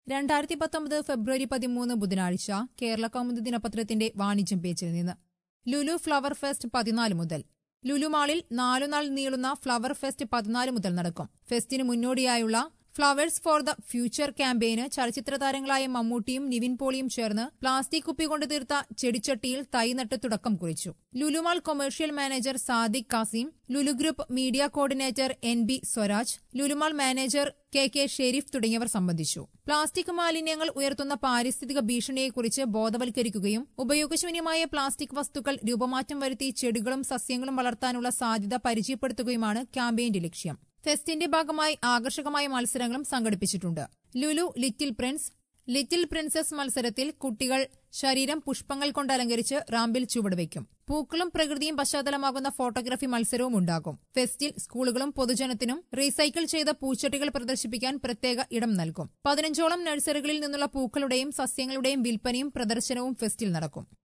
രണ്ടായിരത്തി പത്തൊമ്പത് ഫെബ്രുവരി പതിമൂന്ന് ബുധനാഴ്ച കേരള കൗമുദി ദിനപത്രത്തിന്റെ വാണിജ്യം പേജിൽ നിന്ന് ലുലു ഫ്ലവർ ഫെസ്റ്റ് പതിനാല് മുതൽ ലുലു മാളിൽ നാലുനാൾ നീളുന്ന ഫ്ലവർ ഫെസ്റ്റ് പതിനാല് മുതൽ നടക്കും ഫെസ്റ്റിന് മുന്നോടിയായുള്ള ഫ്ലവേഴ്സ് ഫോർ ദ ഫ്യൂച്ചർ ക്യാമ്പയിന് ചലച്ചിത്ര താരങ്ങളായ മമ്മൂട്ടിയും നിവിൻ പോളിയും ചേർന്ന് പ്ലാസ്റ്റിക് കുപ്പി കൊണ്ട് തീർത്ത ചെടിച്ചട്ടിയിൽ തൈ നട്ട് തുടക്കം കുറിച്ചു Lulu mall commercial manager Sadiq Kasim Lulu group media coordinator N B Swaraj Lulu mall manager K K Sharif തുടങ്ങിയവർ സംബന്ധിച്ചു പ്ലാസ്റ്റിക് മാലിന്യങ്ങൾ ഉയർത്തുന്ന പാരിസ്ഥിതിക ഭീഷണിയെക്കുറിച്ച് ബോധവൽക്കരിക്കുകയും ഉപയോഗശൂന്യമായ പ്ലാസ്റ്റിക് വസ്തുക്കൾ രൂപമാറ്റം വരുത്തി ചെടികളും സസ്യങ്ങളും വളർത്താനുള്ള സാധ്യത പരിചയപ്പെടുത്തുകയുമാണ് ക്യാമ്പയിന്റെ ലക്ഷ്യം ഫെസ്റ്റിന്റെ ഭാഗമായി ആകർഷകമായ മത്സരങ്ങളും സംഘടിപ്പിച്ചിട്ടുണ്ട് Lulu little prince little princess മത്സരത്തിൽ കുട്ടികൾ ശരീരം പുഷ്പങ്ങൾ കൊണ്ട് അലങ്കരിച്ച് റാമ്പിൽ ചുവടുവയ്ക്കും പൂക്കളും പ്രകൃതിയും പശ്ചാത്തലമാകുന്ന ഫോട്ടോഗ്രാഫി മത്സരവും ഉണ്ടാകും ഫെസ്റ്റിൽ സ്കൂളുകളും പൊതുജനത്തിനും റീസൈക്കിൾ ചെയ്ത പൂച്ചട്ടികൾ പ്രദർശിപ്പിക്കാൻ പ്രത്യേക ഇടം നൽകും പതിനഞ്ചോളം നഴ്സറികളിൽ നിന്നുള്ള പൂക്കളുടെയും സസ്യങ്ങളുടെയും വിൽപ്പനയും പ്രദർശനവും ഫെസ്റ്റിൽ നടക്കും